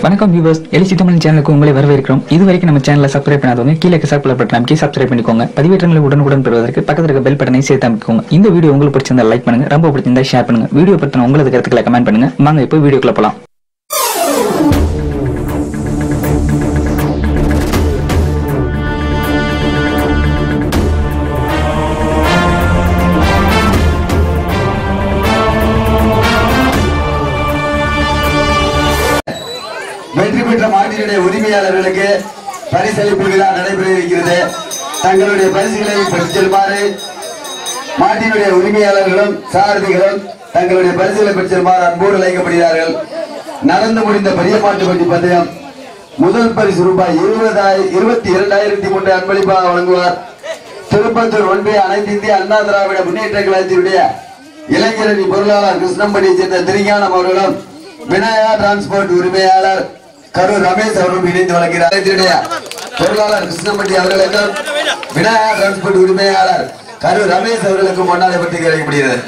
வணக்கம் வியூவர்ஸ் எலிசி தமிழ் சேனலுக்கு உங்களை வரவேற்கிறோம் இது வரைக்கும் நம்ம சேனலை சப்ஸ்கிரைப் பண்ணாதவங்க கீழே சப்ஸ்கிரைப் பட்டன் அமைக்கி சப்ஸ்கிரைப் பண்ணிக்கோங்க பதிவேற்றங்களை உடனுக்குடன் பெறுவதற்கு பக்கத்தில் இருக்க பெல் பட்டனை சேர்த்து அமைக்கோங்க இந்த வீடியோ உங்களுக்கு பிடிச்சிருந்தா லைக் பண்ணுங்க ரொம்ப பிடிச்சிருந்தா ஷேர் பண்ணுங்க வீடியோ பத்தின உங்களது கருத்துக்களை கமெண்ட் பண்ணுங்க வாங்க இப்போ வீடியோக்குள்ள போலாம் வெற்றி பெற்ற மாட்டினுடைய உரிமையாளர்களுக்கு பரிசளிப்பு விழா நடைபெற இருக்கிறது தங்களுடைய பரிசுகளை பெற்றுச் செல்லுமாறு மாட்டினுடைய உரிமையாளர்களும் சாரதிகளும் தங்களுடைய பரிசுகளை பெற்றுச் செல்லுமாறு அன்போடு அழைக்கப்படுகிறார்கள் நடந்து முடிந்த பெரிய மாட்டு வண்டி பந்தயம் முதல் பரிசு ரூபாய் இருபதாய் இருபத்தி இரண்டாயிரத்தி மூன்று அன்பளிப்பாக வழங்குவார் திருப்பத்தூர் ஒன்றிய அனைத்து இந்திய அண்ணா திராவிட முன்னேற்ற கழகத்தினுடைய இளைஞரணி பொருளாளர் கிருஷ்ணம்படியை சேர்ந்த திருஞானம் அவர்களும் விநாயகா டிரான்ஸ்போர்ட் உரிமையாளர் கரூர் ரமேஷ் அவர்களும் இணைந்து வழங்குகிறார் இதனுடைய பொருளாளர் கிருஷ்ணம்பட்டி அவர்களுக்கும் விநாயகா டிரான்ஸ்போர்ட் உரிமையாளர் கரூர் ரமேஷ் அவர்களுக்கும் முன்னாலே பற்றி கிடைக்கப்படுகிறது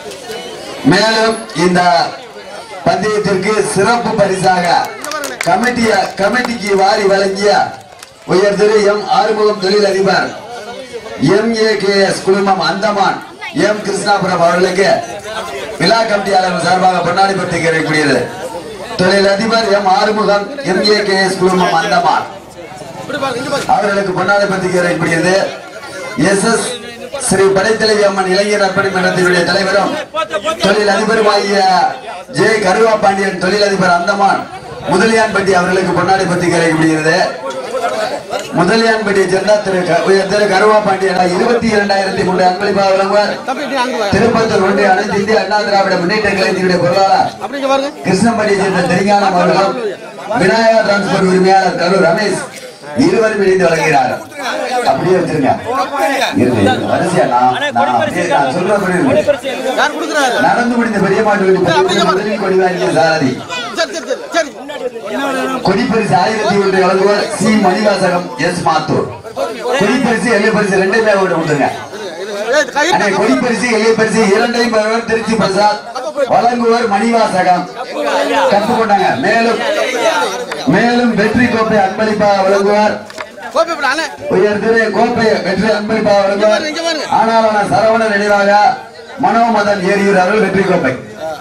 மேலும் இந்த பந்தயத்திற்கு சிறப்பு பரிசாக கமிட்டிய கமிட்டிக்கு வாரி வழங்கிய உயர் திரு எம் ஆறுமுகம் தொழிலதிபர் எம் ஏ கே எஸ் குழுமம் அந்தமான் எம் கிருஷ்ணாபுரம் அவர்களுக்கு விழா கமிட்டியாளர் சார்பாக பொன்னாடி பற்றி கிடைக்கக்கூடியது தொழிலதிபர் M Arumugam M A K S குழுமம் அந்தமான் அவர்களுக்கு பொன்னாடை பற்றி கிடைக்கக்கூடியது எஸ் எஸ் ஸ்ரீ படைத்தலைவி அம்மன் இளைஞர் அர்ப்பணி மன்றத்தினுடைய தலைவரும் தொழில் அதிபருமாகிய ஜே கருவா பாண்டியன் தொழிலதிபர் அந்தமான் முதலியான்பட்டி அவர்களுக்கு பொன்னாடை பற்றி கிடைக்கப்படுகிறது முதலியான்பட்டியை சேர்ந்த திரு க- உயர் திரு கருவா பாண்டியன் இருபத்தி இரண்டாயிரத்தி மூன்று அன்பளிப்பாக வழங்குவார் திருப்பத்தூர் ஒன்றிய அனைத்து இந்திய அண்ணா திராவிட முன்னேற்ற கழகத்தினுடைய பொருளாளர் அப்படிங்க பாருங்க கிருஷ்ணம்படியை சேர்ந்த தெரிஞானம் அவர்களும் விநாயகா டிரான்ஸ்போர்ட் உரிமையாளர் கரூர் ரமேஷ் இருவரும் இணைந்து வழங்குகிறார் அப்படியே வச்சிருங்க இருங்க, இருங்க. வரிசையா நான் நான் அப்படியே நான் சொல்றபடி இருங்க. யார் கொடுக்குறாரு நடந்து முடிந்த பெரிய மாட்டு வண்டி பந்தயத்தில் முதலில் கொடி வாங்கிய சாரதி சரி சரி சரி சரி கொடிப்பரிசு ஆயிரத்தி ஒன்று வழங்குவார் சி மணிவாசகம் எஸ் மாத்தூர் கொடிப்பரிசு எல்லை பரிசு ரெண்டையுமே அவர்கிட்ட கொடுத்துருங்க ஏய், கை அண்ணே கொடிப்பரிசு எல்லை பரிசு இரண்டையும் பெறுவர் திருச்சி பிரசாத் வழங்குவர் மணிவாசகம் கற்றுக்கொண்டாங்க மேலும் மேலும் வெற்றி கோப்பை அன்பளிப்பாக வழங்குவார் கோப்பை போடு, அண்ணே உயர் திரு கோப்பை வெற்றி அன்பளிப்பாக வழங்குவார் இங்க பாருங்க. ஆனாலான சரவண நினைவாக மனோமதன் ஏரியூர் அவர்கள் வெற்றி கோப்பை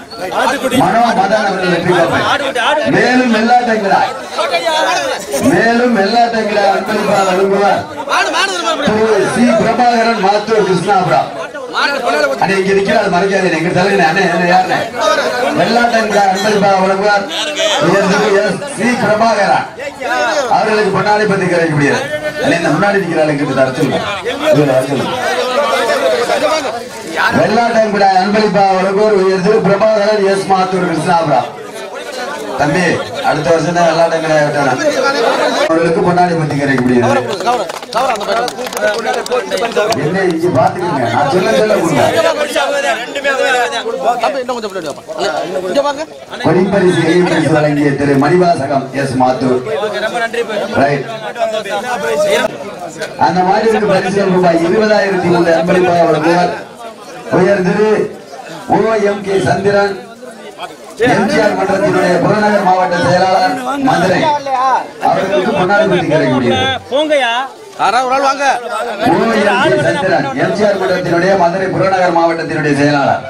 மனோமதன் அவர்கள் வெற்றி கோப்பை மேலும் வெள்ளாட்டங்கிழாய் மேலும் வெள்ளாட்டங்கிழாய் அன்பளிப்பாக வழங்குவார் மாடு மாடு தருமா அப்படி திரு சி பிரபாகரன் மாத்தூர் கிருஷ்ணாபுரம் மாடு கொண்டாட போட்டு அண்ணே இங்க நிக்கிறாரு மறைக்காதீங்க எங்க தலைவர் அண்ணே என்ன யாருண்ணே வெள்ளாட்டன் அன்பளிப்பா வழங்குவார் உயர் திரு எஸ். சி பிரபாகரன் அவர்களுக்கு பொன்னாடி பத்தி கிடைக்க முடியாது அண்ணே இந்த முன்னாடி நிக்கிறாளுக்கு தர சொல்லுங்க இதுல வர சொல்லுங்க வெள்ளாட்டன் கூட அன்பளிப்பா வழங்குவார் உயர் திரு பிரபாகரன் எஸ் மாத்தூர் கிருஷ்ணாபுரம் தம்பி அடுத்த வருஷம் தான் வெள்ளாட்டன் கடை விட்டாரன் அவர்களுக்கு பொன்னாடி பத்தி கிடைக்க முடியாது கவர கவர அந்த பக்கம் என்ன இங்க பாத்துக்கங்க நான் சொல்ல சொல்ல கொடுங்க தம்பி இன்னும் கொஞ்சம் பின்னாடி வாப்பா. அண்ணே, இங்க பாருங்க கொடிப்பரிசு எழில்பரிசு வழங்கிய திரு மணிவாசகம் எஸ் மாத்தூர் ரைட் அந்த மாநிலத்துக்கு பரிசு ரூபாய் இருபதாயிரத்தி மூன்று அன்பளிப்பாக வழங்குவார் உயர் Thiru O M K Chandran MGR மன்றத்தினுடைய புறநகர் மாவட்ட செயலாளர் மதுரை அவர்களுக்கு பொன்னாடி பற்றி கிடைக்க முடியும் போங்கயா யாராவது ஒரு ஆள் வாங்க O M K Chandran MGR மன்றத்தினுடைய மதுரை புறநகர் மாவட்டத்தினுடைய செயலாளர்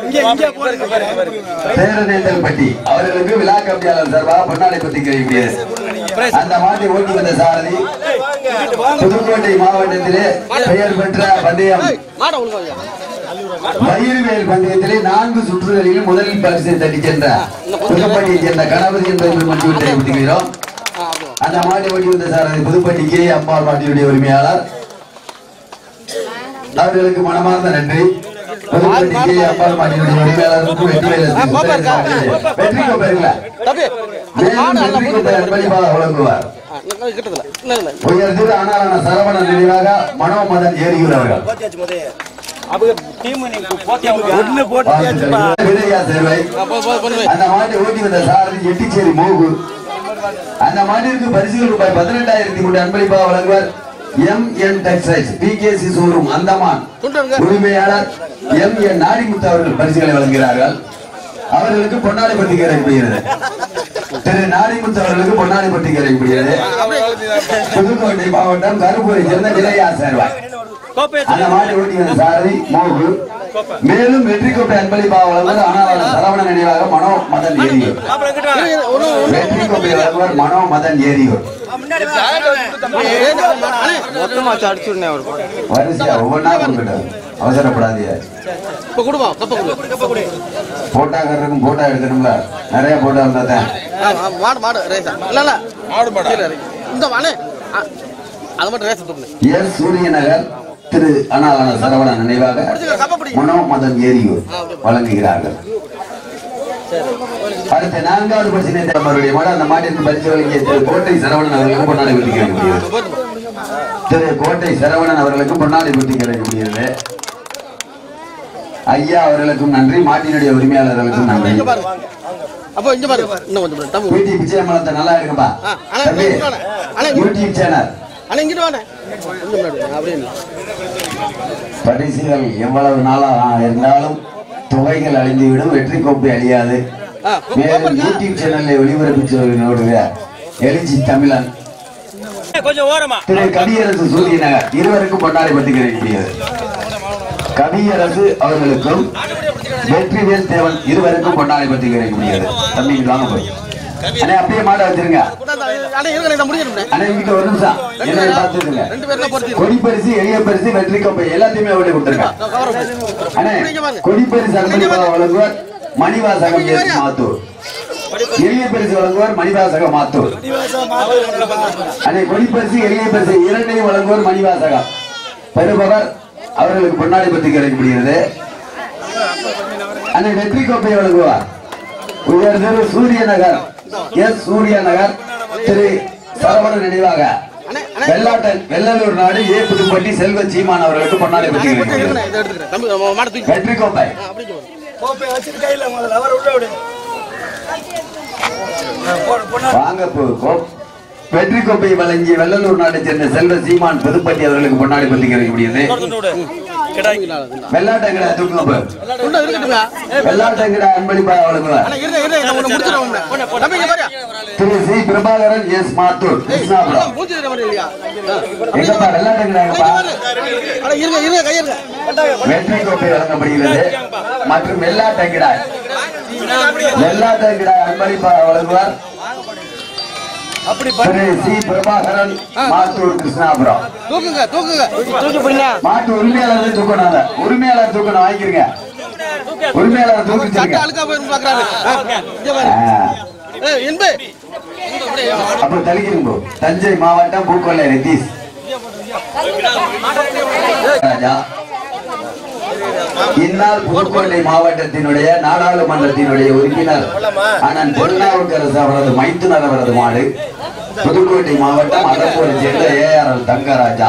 பேரநேந்தல் பட்டி அவர்களுக்கு விழா கமிட்டியாளர் சார்பாக பொன்னாடை பத்தி கிடைக்கிறது அந்த மாட்டை ஓட்டி வந்த சாரதி புதுக்கோட்டை மாவட்டத்திலே பெயர் பெற்ற பந்தயம் ஏய், மாடை ஒழுங்கா வையா. மயில்வேல் பந்தயத்திலே நான்கு சுற்றுகளிலும் முதலில் பரிசை தட்டி சென்ற புதுப்பட்டியை சேர்ந்த கணபதி என்பவர்கள் மட்டும் தெரிவித்துகிறோம் ஆ, அப்படியே வா. அந்த மாட்டை ஓட்டி வந்த சாரதி புதுப்பட்டி கே அம்பாள் மாட்டினுடைய உரிமையாளர் அவர்களுக்கு மனமார்ந்த நன்றி புதுப்பட்டி கே அம்பாள் மாட்டினுடைய உரிமையாளருக்கு வெற்றி வேலை வெற்றி கோப்பைங்களா தம்பி அந்த மேலும் மாடு நல்லா வெற்றி போட்டு கோப்பை அன்பளிப்பாக வழங்குவார் ஆ, இன்னும் கிட்டத்துல இல்ல இல்ல உயர் திரு ஆனாரான சரவண நினைவாக மனோமதன் ஏரியூர் அவர்கள் அவங்க டீம் நீங்க ஒண்ணு விதையா சேர்வை ஆ, போ போ பண்ணுவே அந்த மாட்டை ஓட்டி வந்த சாரதி எட்டிச்சேரி மோகு அந்த மாட்டிற்கு பரிசுகள் ரூபாய் பதினெட்டாயிரத்தி மூன்று அன்பளிப்பாக வழங்குவார் M N textiles P K C showroom Andaman கொண்டு வருங்க உரிமையாளர் எம் என் நாடிமுத்து அவர்கள் பரிசுகளை வழங்குகிறார்கள் அவர்களுக்கு பொன்னாடை பற்றி கிடைக்கப்படுகிறது திரு நாடிமுத்து அவர்களுக்கு பொன்னாடிப்பட்டி கிடைக்கக்கூடியது புதுக்கோட்டை மாவட்டம் கருப்பூரை சேர்ந்த நிலையா சேர்வாய் கோப்பை அந்த மாட்டை ஓட்டி வந்த சாரதி மோகு மேலும் வெற்றி கோப்பை அன்பளிப்பா வழங்குவது ஆனால் சரவண நினைவாக மனோ மதன் ஏரியூர் அப்புறம் கிட்ட வா. வெற்றி கோப்பை வழங்குவர் மனோ மதன் ஏரியூர் மொத்தமா அடிச்சு விடுனே அவருக்கு வரிசையா ஒவ்வொன்றா கொடுக்கட்டும் அவசரப்படாதீங்க இப்ப கொடுப்பா கப்ப கொடு போட்டாக்காரருக்கும் போட்டோ எடுக்கணும்ல நிறைய போட்டோ இருந்தா தான் ஆ, ஆ, மாடு மாடு ரேசா இல்ல இல்ல மாடு மாடு இந்த வானே அது மட்டும் ரேஸ் தூக்குனு எஸ் சூரிய நகர் திரு அனாலான சரவண நினைவாக கப்ப பிடி மனோ மதன் ஏரியூர் வழங்குகிறார்கள் அடுத்த நான்காவது பிரச்சனை அவருடைய மாடு அந்த மாட்டிற்கு பரிசு வழங்கிய திரு கோட்டை சரவணன் அவர்களுக்கு பொன்னாடி வெட்டி கிடைக்கக்கூடியது திரு கோட்டை சரவணன் அவர்களுக்கு பொன்னாடி வெட்டி கிடைக்கக்கூடியது ஐயா அவர்களுக்கும் நன்றி மாட்டினுடைய உரிமையாளர்களுக்கும் நன்றி இங்க பாரு அப்போ இங்க பாரு இன்னும் கொஞ்சம் பாரு. தம்பி யூடியூப் பிச்சையம்பலத்தை நல்லா இருக்குப்பா ஆ, அண்ணா, தம்பி இங்கிட்டு வாண்ணே. அண்ணா, இங்கிட்டு- யூடியூப் சேனல் அண்ணா இங்கிட்டு வாண்ணே கொஞ்சம் முன்னாடி வாண்ணே. அப்படியே இல்லை. பரிசுகள் எவ்வளவு நாளா இருந்தாலும் தொகைகள் அழிந்துவிடும் வெற்றி கோப்பை அழியாது ஆ, கோ- மேலும் கோப்பை யூடியூப் சேனலில் ஒளிபரப்பிச்சோடுக எழுச்சி தமிழன் கொஞ்சம் ஓரமா திரு கவியரசு சூரிய நகர் இருவருக்கும் பொன்னாடை பற்றி கிடைக்கக்கூடியது கவியரசு அவர்களுக்கும் வெற்றிவேல் தேவன் இருவருக்கும் பொன்னாடை பற்றி கிடைக்கக்கூடியது தம்பி இங்க வாங்க போய் அண்ணே அப்படியே மாட வச்சிருங்க கொண்டாந்து, அண்ணா இருங்க இதை முடிக்கணும்ண்ணே அண்ணே இங்கிட்ட ஒரு நிமிஷம் என்ன பார்த்துருங்க ரெண்டு பேரும் பொறுத்தி கொடி பரிசு எளிய பரிசு வெற்றி கோப்பை எல்லாத்தையுமே ஓடி கொடுத்துருங்க அண்ணே கொடி பரிசு அன்பளிப்பாக வழங்குவார் மணிவாசகம் எஸ் மாத்தூர் எளிய பரிசு வழங்குவார் மணிவாசகம் மாத்தூர் அண்ணே கொடி பரிசு எளிய பரிசு இரண்டையும் வழங்குவார் மணிவாசகம் பெறுபவர் அவர்களுக்கு பொன்னாடி பற்றி கிடைக்கப்படுகிறது அண்ணே வெற்றி கோப்பையை வழங்குவார் உயர் திரு சூரிய நகர் எஸ் சூரிய நகர் திரு சரவண நினைவாக வெள்ளாட்டன் வெள்ளலூர் நாடு ஏ புதுப்பட்டி செல்வ சீமான் அவர்களுக்கு பொன்னாடி பற்றி கிடைக்கப்படுகிறது இதை எடுத்துக்கிறேன் தம்பி நம்ம மாடு தூக்கி வெற்றி கோப்பை ஆ, அப்படியே சொல்லு. கோப்பை வச்சிட்டு கையில முதல்ல அவர் உள்ள விடு பொண்ணு வாங்க போ கோ- வெற்றி கோப்பை வழங்கிய வெள்ளலூர் நாட்டை சேர்ந்த செல்வ சீமான் புதுப்பட்டி அவர்களுக்கு பொன்னாடி பற்றி கிடைக்கக்கூடியது விடு கிடாய் வெள்ளாட்டங்கடா தூக்குங்க போ. உள்ள இருக்கட்டுங்க வெள்ளாட்டங்கடா அன்பளிப்பாக வழங்குவார் அண்ணா இருங்க இருங்க இதை ஒண்ணு முடிச்சிடுவோம் தம்பி இங்க பாரு திரு சி பிரபாகரன் எஸ் மாத்தூர் கிருஷ்ணாபுரம் மூஞ்சி தெரியுற மாதிரி இல்லையா ஆ. எங்கப்பா வெள்ளாட்டங்கடா எங்கப்பா அண்ணா இருங்க இருங்க கையிருங்க வெற்றி கோப்பை வழங்கப்படுகிறது மற்றும் வெள்ளாட்டங்கிடாய் வெள்ளாட்டங்கிடாய் அன்பளிப்பாக வழங்குவார் அப்படி திரு சி பிரபாகரன் மாத்தூர் கிருஷ்ணாபுரம் தூக்குங்க தூக்குங்க தூக்கி பிடிங்க மாட்டு உரிமையாளர் தூக்கணும் அதை. உரிமையாளர் தூக்கணும் வாங்கிக்கிறங்க உரிமையாளர் தூக்கிச்சிருங்க சட்டை அழுக்கா போயிருந்து பாக்குறாரு ஆ, இங்க பாரு ஏய் என்பே அப்ப தலிக்கிறீங்க தஞ்சை மாவட்டம் பூக்கொள்ளை நிதிஷ் ராஜா இந்நாள் புதுக்கோட்டை மாவட்டத்தினுடைய நாடாளுமன்றத்தினுடைய உறுப்பினர் அண்ணன் திருநாவுக்கரசு அவரது மைத்துனர் அவரது மாடு புதுக்கோட்டை மாவட்டம் அடப்பூரை சேர்ந்த ஏஆர்எல் தங்கராஜா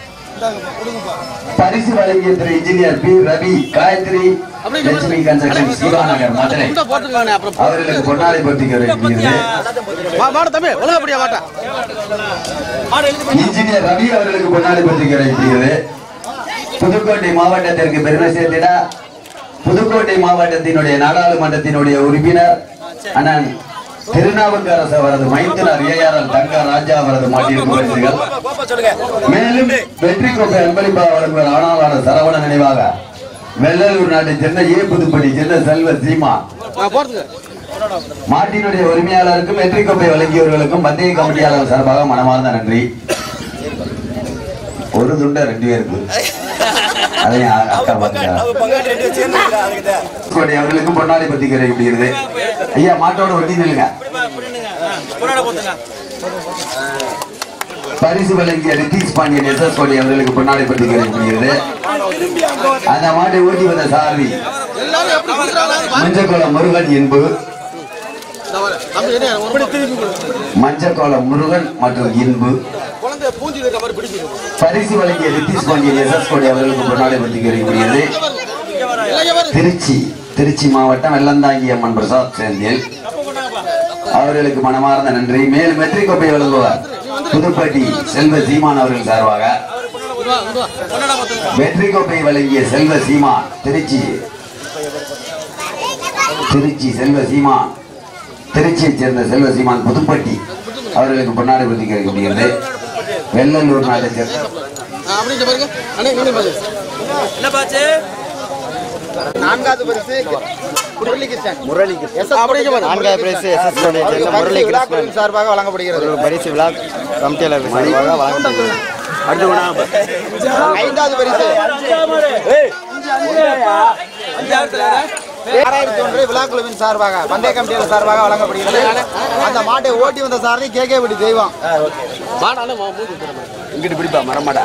பரிசு வழங்கிய Thiru engineer P Ravi Gayathri Lakshmi construction Sivanagar Madurai இந்த போட்டுருக்கானே அப்புறம் அவர்களுக்கு பொன்னாடை பற்றி கிடைக்கிறது வா மாடு தம்பி ஒழுங்கா அப்படியா மாட்டா இன்ஜினியர் ரவி அவர்களுக்கு பொன்னாடை பற்றி கிடைக்கிறது புதுக்கோட்டை மாவட்டத்திற்கு பெருமை சேர்த்திட புதுக்கோட்டை மாவட்டத்தினுடைய நாடாளுமன்றத்தினுடைய உறுப்பினர் அண்ணன் திருநாவுக்கரசு அவரது மைத்துனர் ஏஆர்எல் தங்க ராஜா அவரது மாட்டிற்கு பரிசுகள் கோப்பை சொல்லுங்க மேலும் வெற்றி கோப்பை அன்பளிப்பாக வழங்குவர் ஆனாலான சரவண நினைவாக வெள்ளலூர் நாட்டை சேர்ந்த ஏ புதுப்பட்டி சேர்ந்த செல்வ சீமா ஆ போறதுங்க மாட்டினுடைய உரிமையாளருக்கும் வெற்றி கோப்பை வழங்கியவர்களுக்கும் பந்தய கமிட்டியாளர் சார்பாக மனமார்ந்த நன்றி ஒரு துண்டை ரெண்டு பேருக்கு அதையும் அ- அக்கா பாத்துக்கா அவங்க பங்காளி ரெண்டு பேரும் சேர்ந்து இருக்கா, அதுக்கிட்ட. கோட்டை அவர்களுக்கும் பொன்னாடி பத்தி கிடைக்கப்படுகிறது ஐயா மாட்டோட ஒட்டி நில்லுங்க பொண்ணாட போத்துங்க பரிசு வழங்கிய ரித்தீஷ் பாண்டியன் எஸ் எஸ் கோடி அவர்களுக்கு பொன்னாடி பத்தி கிடைக்கப்படுகிறது திரும்பி அங்க வந்து அந்த மாட்டை ஓட்டி வந்த சாரதி எல்லாரும் எப்படி குடுக்குறாங்க மஞ்சக்கோளம் முருகன் என்பு தம்பி என்ன ஒரு திருப்பி கொடு. மஞ்சக்கோளம் முருகன் மற்றும் இன்பு குழந்தைய பூஞ்சி இருக்க மாதிரி பிடிச்சு பரிசு வழங்கிய ரித்தீஷ் பாண்டியன் எஸ் எஸ் கோடி அவர்களுக்கு பொன்னாடி பத்தி கிடைக்கப்படுகிறது இல்லைங்க பாரு திருச்சி திருச்சி மாவட்டம் வெள்ளந்தாங்கி அம்மன் பிரசாத் சேந்தியல் அவர்களுக்கு மனமார்ந்த நன்றி மேலும் வெற்றி கோப்பை வழங்குவார் புதுப்பட்டி செல்வ சீமான் அவர்கள் சார்பாக இங்க வா, இங்க வா. பொண்ணாடா பாத்துங்க வெற்றி கோப்பை வழங்கிய செல்வ சீமான் திருச்சி திருச்சி செல்வ சீமான் திருச்சியைச் சேர்ந்த செல்வசீமான் புதுப்பட்டி அவர்களுக்கு பொன்னாடை பற்றி கிடைக்கப்படுகிறது வெள்ளலூர் நாட்டை சேர்ந்த ஆ, அப்படி இங்க பாருங்க அண்ணே நீங்க பாருங்க என்ன பாச்சு நான்காவது பரிசு முரளிகிருஷ்ணன் முரளிகிருஷ்ணன் அப்படி இங்க பாருங்க நான்காவது பரிசு எஸ்எஸ் சேர்ந்த முரளிகிருஷ்ணன் சார்பாக வழங்கப்படுகிறது ஒரு பரிசு விழா கமிட்டியாளர் சார்பாக வழங்கப்படுகிறது ஐந்தாவது பரிசு ஆறாயிரத்தி ஒன்று விழா குழுவின் சார்பாக பந்தய கமிட்டியாளர் சார்பாக வழங்கப்படுகிறது அந்த மாட்டை ஓட்டி வந்த சாரதி கே கே விடி தெய்வம் வாடா அண்ணே மூஞ்சி திரும்ப. இங்கிட்டு பிடிப்பா மரமாடா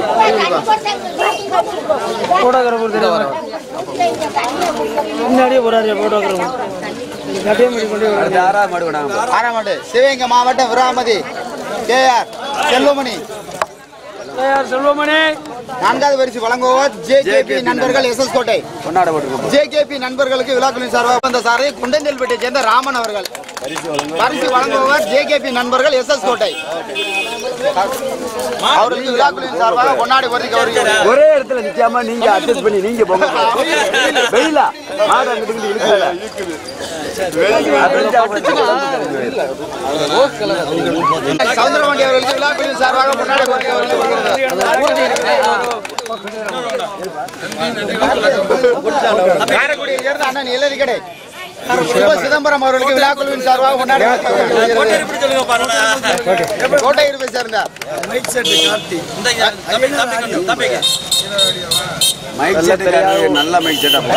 முன்னாடியே போறாரு போட்டோகிராஃபர் கட்டியம் பண்ணி கொண்டு அடுத்த ஆறாவது மாடு கொண்டாங்க ஆறாம் மாட்டு சிவகங்கை மாவட்டம் விராமதி கே ஆர் செல்வமணி யார் செல்வமணி நான்காவது பரிசு வழங்குவோர் ஜே நண்பர்கள் எஸ் எஸ் கோட்டை பொன்னாடை போட்டுருக்கோம் ஜேகேபி நண்பர்களுக்கு விழாக்களின் சார்பாக வந்த சாரை குண்டஞ்சல்பேட்டை சேர்ந்த ராமன் அவர்கள் பரிசு வழங்குபவர் ஜேகேபி நண்பர்கள் எஸ் எஸ் கோட்டை அவர்களுக்கு விழாக்களின் சார்பாக கொண்டாடி வருகை வருகிறது ஒரே இடத்துல நிக்காம நீங்க அட்ஜஸ்ட் பண்ணி நீங்க போங்க வெயிலா மாடு அங்கிட்டு இழுக்குது சவுந்தரபாண்டி அவர்களுக்கு விழாக்களின் சார்பாக கொண்டாடி வருகை வருகிறது காரைக்குடியில் சேர்ந்த அண்ணன் இளரி கடை சிவ சிதம்பரம் அவர்களுக்கு விழாக்குழுவின் சார்பாக கொண்டாடி வருகிறது எப்படி சொல்லுங்க பாருங்க கோட்டை இருப்பை சேர்ந்த இந்த தம்பி தம்பி கொஞ்சம் தம்பிங்க மைக் செட் நல்ல மைக் செட்டப்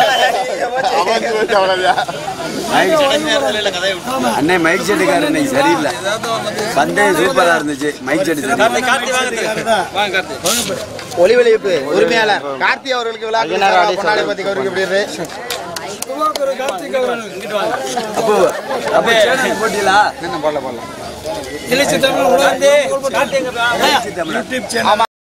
அண்ணே மைக் செட்டுக்காரர் இன்னைக்கு சரியில்லை பந்தயம் சூப்பரா இருந்துச்சு மைக் செட்டு சரி கார்த்தி வாங்க வாங்க கார்த்தி ஒளிவெளிப்பு உரிமையாளர் கார்த்தி அவர்களுக்கு விழாக்களின் சார்பாக கொண்டாடி பத்தி கௌரவிக்கப்படுகிறது அப்போ அப்போ சேனல் போட்டீங்களா கார்த்தி கார்த்தி எங்க ஆமா